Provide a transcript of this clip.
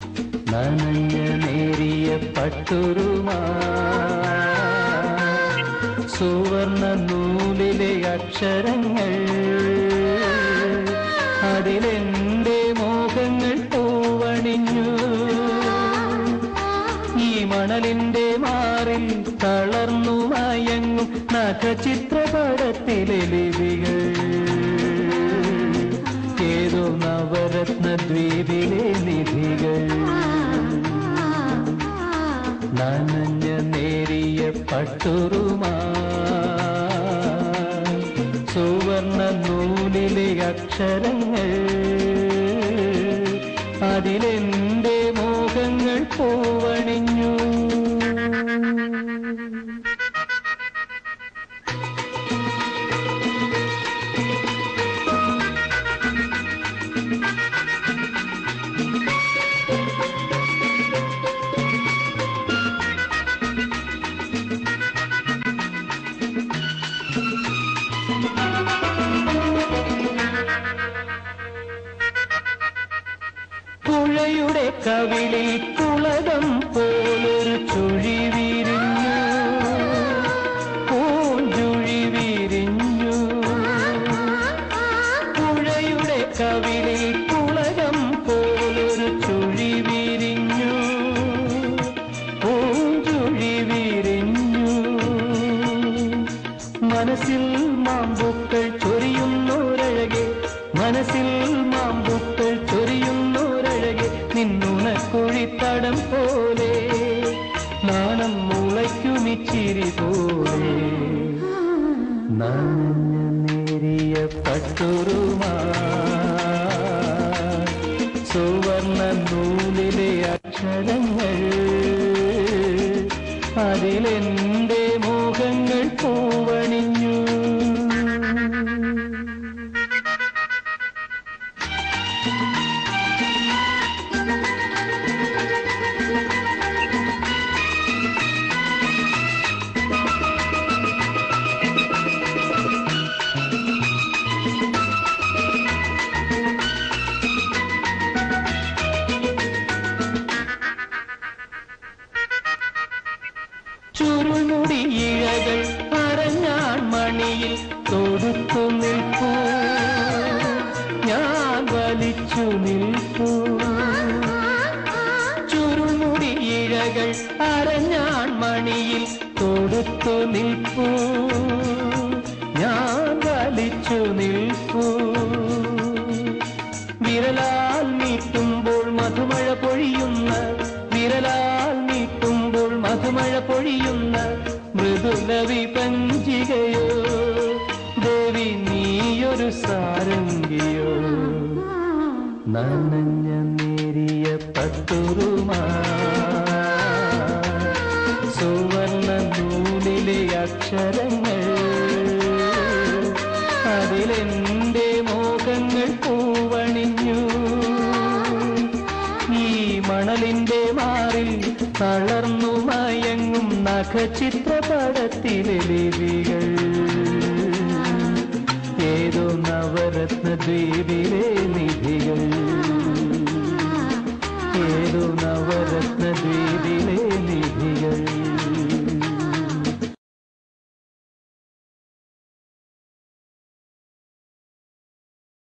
നനഞ്ഞ നേരിയ പട്ടുരുമാ സുവർണ നൂലിലെ അക്ഷരങ്ങൾ അതിലെന്റെ മോഹങ്ങൾ പൂവണിഞ്ഞു ഈ മണലിന്റെ മാറിൽ തളർന്നു മയങ്ങും നഖചിത്രപടത്തിലെ ലിപികൾ ഏതോ നവരത്ന ദ്വീപിലെ നിധികൾ നനഞ്ഞ നേരിയ പട്ടുറുമാ സുവർണ നൂലിലെ അക്ഷരങ്ങൾ അതിലെന്റെ മോഹങ്ങൾ പൂവണിഞ്ഞു പുഴയുടെ കവിളിൽ കുളകം പോലൊരു ചുഴി വിരിഞ്ഞു പൂഞ്ചുഴി വിരിഞ്ഞു പുഴയുടെ കവിളിൽ കുളകം പോലൊരു ചുഴി വിരിഞ്ഞു പൂഞ്ചുഴി വിരിഞ്ഞു മനസ്സിൽ മാമ്പുക്കൾ ചൊരിയുന്നോരഴകെ മനസ്സിൽ മാമ്പുക്കൾ ചൊരിയുന്നോരഴകെ നിന്നുണക്കുഴിത്തടം പോലെ നാണം മുളയ്ക്കുമിച്ചിരി പോലെ നനഞ്ഞ നേരിയ പട്ടുറുമാ സുവർണ നൂലിലെ അക്ഷരങ്ങൾ അതിലെന്റെ മോഹങ്ങൾ പൂവണിഞ്ഞു ചുരുൾമുടി ഇഴകൾ അരഞ്ഞാൺ മണിയിൽ തൊടുത്തു നിൽപ്പൂ ഞാൻ വലിച്ചു നിൽപ്പൂ ചുരുൾമുടി ഇഴകൾ അരഞ്ഞാൺ മണിയിൽ തൊടുത്തു നിൽപ്പൂ ഞാൻ വലിച്ചു നിൽപ്പൂ വിരലാൽ നീട്ടുമ്പോൾ മധുമഴ പൊഴിയുന്ന വിരലാൽ നീട്ടുമ്പോൾ മധുമഴ പൊഴിയുന്ന മൃദുല വിപഞ്ചികയോ ദേവി നീയൊരു സാരംഗിയോ നനഞ്ഞ നേരിയ പട്ടുറുമാ സുവർണ നൂലിലെ അക്ഷരങ്ങൾ അതിലെന്റെ മോഹങ്ങൾ പൂവണിഞ്ഞു ഈ മണലിന്റെ മാറിൽ തളർന്നു മയങ്ങും നഖചിത്രപടത്തിലെ ലിപികൾ ഏതോ നവരത്ന ദ്വീപിലെ നിധികൾ ഏതോ നവരത്ന ദ്വീപിലെ നിധികൾ